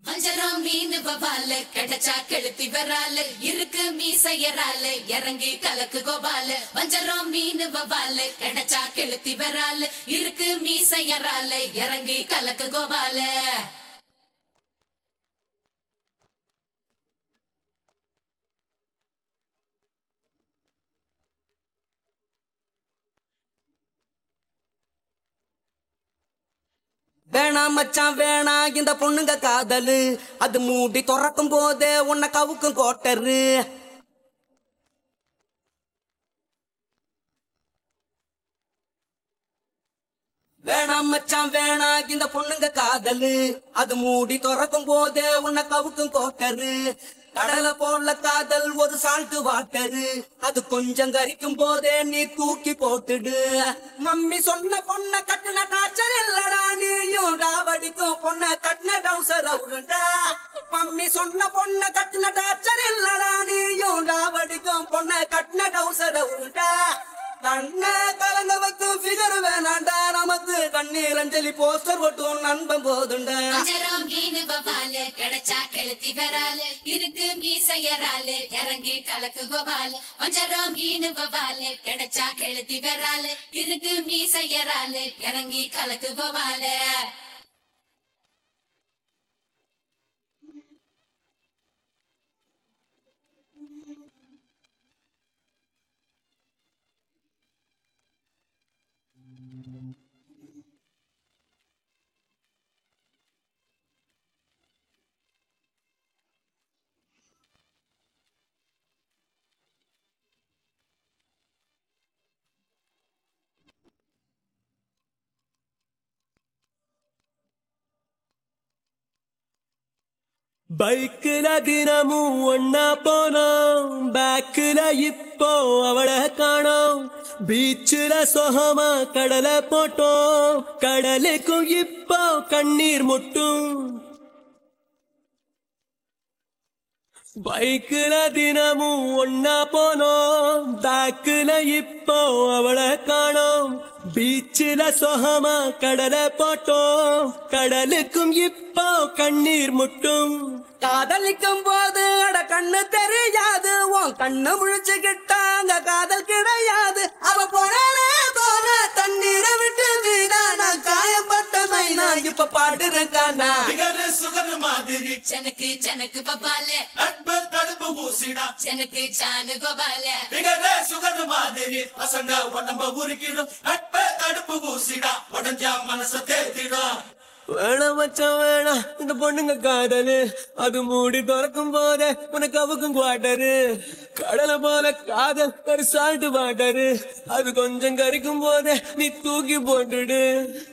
வஞ்சரம் மீன் வவால கிடைச்சா கெளுத்தி வரால இருக்கு மீசையரால இறங்கி கலக்கு கோபால வஞ்சரம் மீன் வவால கிடைச்சா கெளுத்தி வரால இருக்கு மீசையரால இறங்கி கலக்கு கோபால வேணாம் மச்சான் வேணாம் இந்த பொண்ணுங்க காதலு அது மூடி திறக்கும் போதே உன்னை கவுக்கும் கோட்டரு வேணாம் மச்சான் வேணாம் இந்த பொண்ணுங்க காதலு அது மூடி திறக்கும் போதே உன்னை கவுக்கும் கோட்டரு கடலை போல காதல் ஒரு சால்ட்டு வாட்டரு அது கொஞ்சம் கரிக்கும் போதே நீ தூக்கி போட்டுடு மம்மி சொன்ன பொண்ண கட்டுன டாச்சர் இல்லடா நீயும் ராவடிக்கும் பொண்ண கட்டின டவுசர் அவருண்டா மம்மி சொன்ன பொண்ண கட்டுன டாச்சர் இல்லடா நீயும் ராவடிக்கும் பொண்ண கட்டின டவுசர் அவருண்டா கண்ண கலங்க வைக்கும் ஃபிகர் வேணாண்டா நமக்கு கண்ணீர் அஞ்சலி போஸ்டர் ஒட்டும் நண்பன் போதுண்டா வஞ்சரம் மீன் வவால கிடைச்சா கெளுத்தி வரால இருக்கு மீசையரால இறங்கி கலக்கு கோபால வஞ்சரம் மீன் வவால கிடைச்சா கெளுத்தி வரால இருக்கு மீசையரால இறங்கி கலக்கு கோபால பைக்குல தினமும் ஒன்னா போனோம் பேக்குல இப்போ அவளை காணோம் பீச்சுல சொகமா கடலை போட்டோம் கடலுக்கும் இப்போ கண்ணீர் முட்டும் பைக்குல தினமும் ஒன்னா போனோம் பேக்குல இப்போ அவளை காணோம் பீச்சில சொகமா கடலை போட்டோம் கடலுக்கும் இப்போ கண்ணீர் முட்டும் காதலிக்கும் போது அட கண்ணு தெரியாது உன் கண்ணு முழிச்சுக்கிட்டாங்க காதல் கிடையாது அவ போனாலே போன தண்ணீரை விட்டு வீணா நான் காயப்பட்ட மைனா இப்ப பாடுறேன் கானா நிகரு சுகர் மாதிரி ஜனக்கு ஜனக்கு பபால நட்பு தடுப்பு ஊசிடா ஜனக்கு ஜானு கோபால நிகரு சுகர் மாதிரி பசங்க உடம்ப உருக்கிடும் நட்பு தடுப்பு ஊசிடா உடஞ்சா மனச தேத்திடும் வேணாம் மச்சான் வேணாம் இந்த பொண்ணுங்க காதலு அது மூடி திறக்கும் போதே உனக்கு அவுக்கும் குவாட்டரு கடலை போல காதல் ஒரு சால்ட் வாட்டரு அது கொஞ்சம் கரிக்கும் போதே நீ தூக்கி போட்டுடு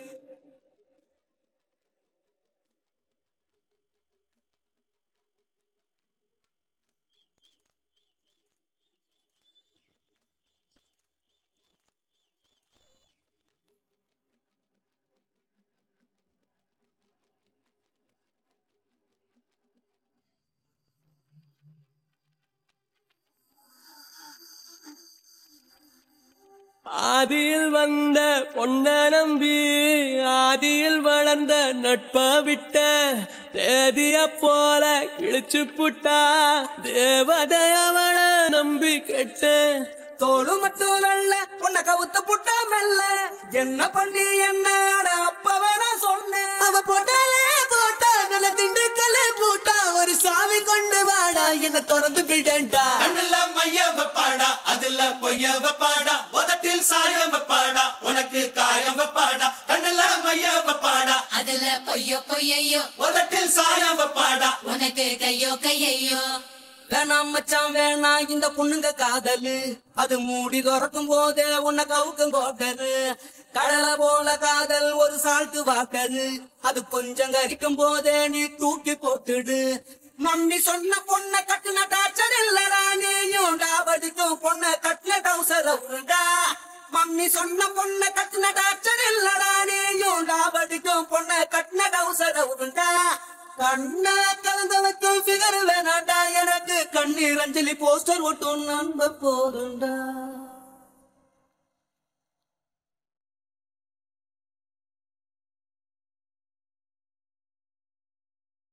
ஆதியில் வந்த பொன்ன நம்பி ஆதியில் வளர்ந்த நட்ப விட்ட தேதிய போல கிழிச்சு புட்டா தேவதை அவளை நம்பி கெட்ட தோளு மட்டும் நல்ல உன்னை கவுத்து புட்டா மெல்ல என்ன பண்ணி என்ன அட அப்பவே நான் சொன்னேன் அவ போட்டாலே போட்டா நல்ல திண்டுக்கல்லே பூட்டா ஒரு சாவி கொண்டு வாடா என்ன திறந்து விடண்டா கண்ணுல மைய வைப்பாடா அதுல பொய்ய வைப்பாடா உதட்டில் சாயம் வைப்பாடா உனக்கு காயம் வைப்பாடா கண்ணுல மைய வைப்பாடா அதுல பொய்யோ பொய்யையோ உதட்டில் சாயம் வைப்பாடா உனக்கு கையோ கையையோ வேணாம் மச்சான் வேணாம் இந்த பொண்ணுங்க காதலு அது மூடி திறக்கும் போதே உன்னை கவுக்கும் கோட்டரு கடலை போல காதல் ஒரு சால்ட்டு வாக்கரு அது கொஞ்சம் கரிக்கும் போதே நீ தூக்கி போட்டுடு மம்மி சொன்ன பொண்ண கட்டுன டாச்சர் இல்லடா நீயும் டாபடிக்கும் பொண்ண கட்டின டவுசர் அவருடா மம்மி சொன்ன பொண்ண கட்டுன டாச்சர் இல்லடா நீயும் டாபடிக்கும் பொண்ண கட்டின டவுசர் அவருடா கண்ணா கலந்த வைக்கும் ஃபிகர் வேணாண்டா எனக்கு கண்ணீர் அஞ்சலி போஸ்டர் ஒட்டும் நம்ப போதுண்டா